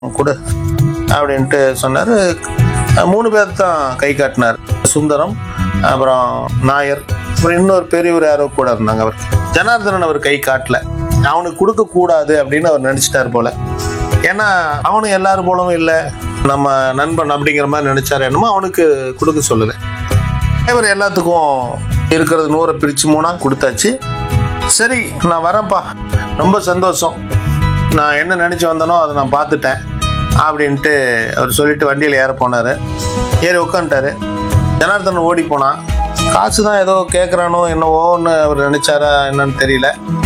கொடு அப்படின்ட்டு சொன்னார் மூணு பேர் தான் கை காட்டினார் சுந்தரம் அப்புறம் நாயர் அப்புறம் இன்னொரு பெரியவர் யாரோ கூட இருந்தாங்க அவர் ஜனார்தனன் அவர் கை காட்டல அவனுக்கு கொடுக்க கூடாது அப்படின்னு அவர் நினைச்சிட்டார் போல ஏன்னா அவனும் எல்லாரும் போலவும் இல்லை நம்ம நண்பன் அப்படிங்கிற மாதிரி நினைச்சாரு என்னமோ அவனுக்கு கொடுக்க சொல்லலை இவர் எல்லாத்துக்கும் இருக்கிறது நூறை பிரித்து மூணாக கொடுத்தாச்சு சரி நான் வரேன்ப்பா ரொம்ப சந்தோஷம் நான் என்ன நினச்சி வந்தனோ அதை நான் பார்த்துட்டேன் அப்படின்ட்டு அவர் சொல்லிட்டு வண்டியில் ஏற போனார் ஏறி உட்காந்துட்டாரு ஜனார்தனன் ஓடி போனான் காசு தான் ஏதோ கேட்குறானோ என்னவோன்னு அவர் நினச்சாரா என்னன்னு தெரியல